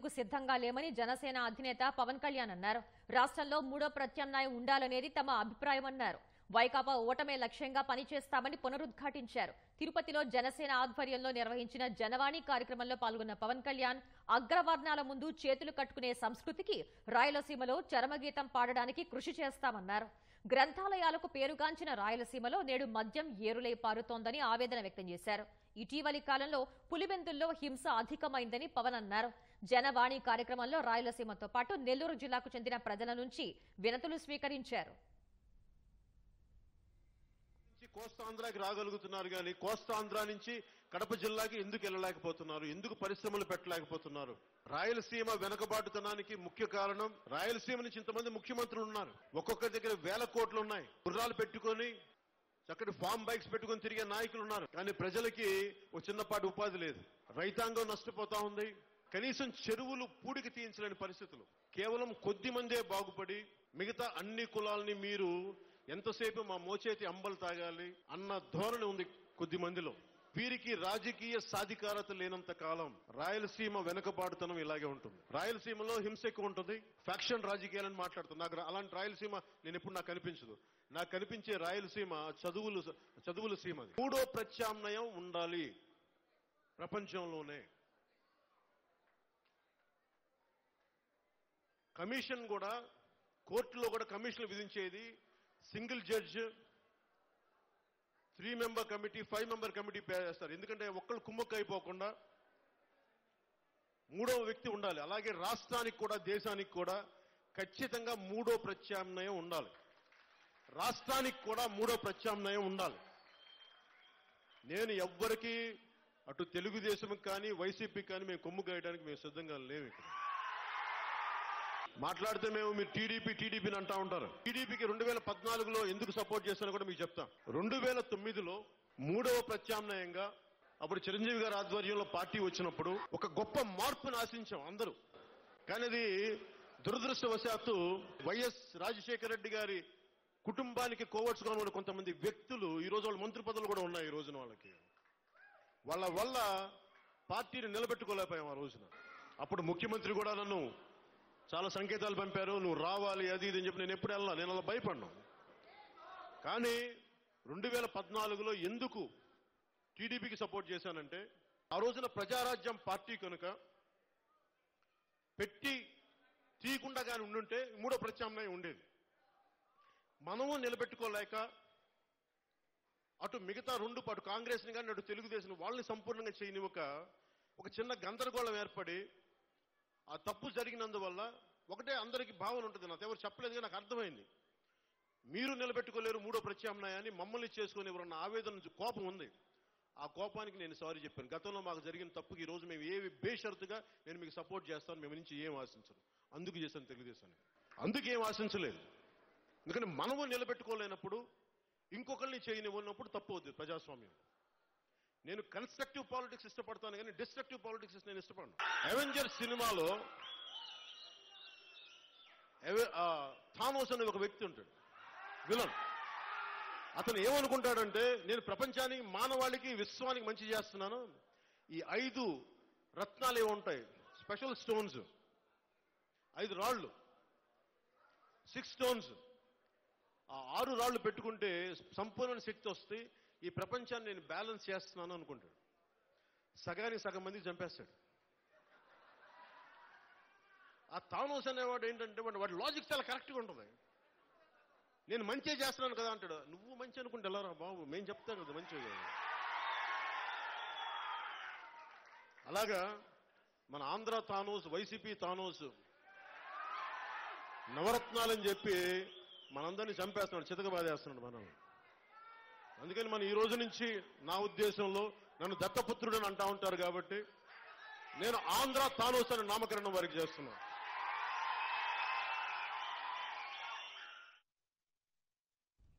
కు సిద్ధంగా లేమని జనసేన అధినేత పవన్ కళ్యాణ్ అన్నారు రాష్ట్రంలో మూడో ప్రత్యామ్నాయం ఉండాలనేది తమ అభిప్రాయమన్నారు వైకాపా ఓటమే లక్ష్యంగా పనిచేస్తామని పునరుద్ఘాటించారు తిరుపతిలో జనసేన ఆధ్వర్యంలో నిర్వహించిన జనవాణి కార్యక్రమంలో పాల్గొన్న పవన్ కళ్యాణ్ అగ్రవర్ణాల ముందు చేతులు కట్టుకునే సంస్కృతికి రాయలసీమలో చరమగీతం పాడడానికి కృషి చేస్తామన్నారు గ్రంథాలయాలకు పేరుగాంచిన రాయలసీమలో నేడు మద్యం ఏరులై పారుతోందని ఆవేదన వ్యక్తం చేశారు ఇటీవలి కాలంలో పులివెందుల్లో హింస అధికమైందని పవన్ అన్నారు జనవాణి కార్యక్రమంలో రాయలసీమతో పాటు నెల్లూరు జిల్లాకు చెందిన ప్రజల నుంచి వినతులు స్వీకరించారు నుంచి కోస్తాంధ్రాకి రాగలుగుతున్నారు కానీ కోస్తాంధ్ర నుంచి కడప జిల్లాకి ఎందుకు వెళ్ళలేకపోతున్నారు ఎందుకు పరిశ్రమలు పెట్టలేకపోతున్నారు రాయలసీమ వెనకబాటుతనానికి ముఖ్య కారణం రాయలసీమ నుంచి ఇంతమంది ముఖ్యమంత్రులు ఉన్నారు ఒక్కొక్కరి దగ్గర వేల కోట్లు ఉన్నాయి గుర్రాలు పెట్టుకొని చక్కటి ఫామ్ బైక్స్ పెట్టుకొని తిరిగే నాయకులు ఉన్నారు కానీ ప్రజలకి ఒక చిన్నపాటి ఉపాధి లేదు రైతాంగం నష్టపోతా ఉంది కనీసం చెరువులు పూడికి తీయించలేని పరిస్థితులు కేవలం కొద్ది మందే బాగుపడి మిగతా అన్ని కులాలని మీరు ఎంతసేపు మా మోచేతి అంబలు తాగాలి అన్న ధోరణి ఉంది కొద్ది మందిలో వీరికి రాజకీయ సాధికారత లేనంత కాలం రాయలసీమ వెనుకబాటుతనం ఇలాగే ఉంటుంది రాయలసీమలో హింస ఎక్కువ ఉంటుంది ఫ్యాక్షన్ రాజకీయాలని మాట్లాడుతుంది నాకు రా- అలాంటి రాయలసీమ నేను ఎప్పుడు నాకు కనిపించదు నాకు కనిపించే రాయలసీమ చదువులు చదువుల సీమ అది. మూడో ప్రత్యామ్నాయం ఉండాలి ప్రపంచంలోనే కమిషన్ కూడా కోర్టులో కూడా కమిషన్లు విధించేది single judge three member committee five member committee pay చేస్తారు ఎందుకంటే ఒక్కళ్ళు కుమ్మక్క అయిపోకుండా మూడవ వ్యక్తి ఉండాలి అలాగే రాష్ట్రానికి కూడా దేశానికి కూడా ఖచ్చితంగా మూడో ప్రత్యామ్నాయం ఉండాలి రాష్ట్రానికి కూడా మూడో ప్రత్యామ్నాయం ఉండాలి నేను ఎవ్వరికి అటు తెలుగుదేశంకి కానీ వైసీపీకి కానీ మేము కొమ్ము కాయడానికి మేము సిద్ధంగా లేవు ఇక్కడ మాట్లాడితే మేము మీరు టీడీపీ టీడీపీని అంటా ఉంటారు టీడీపీకి రెండు వేల పద్నాలుగులో ఎందుకు సపోర్ట్ చేస్తానో కూడా మీకు చెప్తాం రెండు వేల తొమ్మిదిలో మూడవ ప్రత్యామ్నాయంగా అప్పుడు చిరంజీవి గారి ఆధ్వర్యంలో పార్టీ వచ్చినప్పుడు ఒక గొప్ప మార్పును ఆశించాం అందరూ కానీ అది దురదృష్టవశాత్తు వైఎస్ రాజశేఖర రెడ్డి గారి కుటుంబానికి కోవట్స్గా ఉన్న కొంతమంది వ్యక్తులు ఈ రోజు వాళ్ళ మంత్రి పదవులు కూడా ఉన్నాయి ఈ రోజున వాళ్ళకి వాళ్ళ వల్ల పార్టీని నిలబెట్టుకోలేకపోయాం ఆ రోజున అప్పుడు ముఖ్యమంత్రి కూడా నన్ను చాలా సంకేతాలు పంపారు నువ్వు రావాలి అది ఇది అని చెప్పి నేను ఎప్పుడు వెళ్ళా నేను అలా భయపడ్ను కానీ రెండు వేల పద్నాలుగులో ఎందుకు టీడీపీకి సపోర్ట్ చేశానంటే ఆ రోజున ప్రజారాజ్యం పార్టీ కనుక పెట్టి తీయకుండా కానీ ఉండుంటే మూడో ప్రత్యామ్నాయం ఉండేది మనము నిలబెట్టుకోలేక అటు మిగతా రెండు అటు కాంగ్రెస్ ని కానీ అటు తెలుగుదేశం వాళ్ళని సంపూర్ణంగా చేయని ఒక ఒక చిన్న గందరగోళం ఏర్పడి ఆ తప్పు జరిగినందువల్ల ఒకటే అందరికీ భావన ఉంటుంది నాకు ఎవరు చెప్పలేదు కానీ నాకు అర్థమైంది మీరు నిలబెట్టుకోలేరు మూడో ప్రత్యామ్నాయాన్ని మమ్మల్ని చేసుకుని ఎవరన్న ఆవేదన నుంచి కోపం ఉంది ఆ కోపానికి నేను సారీ చెప్పాను గతంలో మాకు జరిగిన తప్పుకి ఈ రోజు మేము ఏవి బేషరతుగా నేను మీకు సపోర్ట్ చేస్తాను మేము నుంచి ఏం ఆశించను అందుకు చేశాను తెలుగుదేశానికి అందుకు ఏం ఆశించలేదు ఎందుకంటే మనము నిలబెట్టుకోలేనప్పుడు ఇంకొకరిని చేయనివ్వనప్పుడు తప్పు అవుతుంది ప్రజాస్వామ్యం నేను కన్స్ట్రక్టివ్ పాలిటిక్స్ ఇష్టపడతాను కానీ డిస్ట్రక్టివ్ పాలిటిక్స్ నేను ఇష్టపడను అవెంజర్ సినిమాలో ఎవ- ఆ, థానోస్ అనే ఒక వ్యక్తి ఉంటాడు విలన్ అతను ఏమనుకుంటాడంటే నేను ప్రపంచానికి మానవాళికి విశ్వానికి మంచి చేస్తున్నాను ఈ ఐదు రత్నాలు ఏమి ఉంటాయి స్పెషల్ స్టోన్స్ ఐదు రాళ్ళు సిక్స్ స్టోన్స్ ఆ ఆరు రాళ్ళు పెట్టుకుంటే సంపూర్ణ శక్తి వస్తే ఈ ప్రపంచాన్ని నేను బ్యాలెన్స్ చేస్తున్నాను అనుకుంటాడు సగానికి సగం మంది చంపేస్తాడు ఆ థానోస్ అనేవాడు ఏంటంటే వాడు వాడి లాజిక్ చాలా కరెక్ట్గా ఉంటుంది నేను మంచి చేస్తున్నాను కదా అంటాడు నువ్వు మంచి అనుకుంటే ఎలా రా బాబు మేము చెప్తాం కదా మంచి అలాగా మన ఆంధ్ర తానోస్ వైసీపీ తానోస్ నవరత్నాలని చెప్పి మనందరినీ చంపేస్తున్నాడు చితకబాదేస్తున్నాడు మనం అందుకని మనం ఈ రోజు నుంచి నా ఉద్దేశంలో నన్ను దత్తపుత్రుడు అని అంటా ఉంటారు కాబట్టి నేను ఆంధ్ర తానోస్ అని నామకరణం వారికి చేస్తున్నాను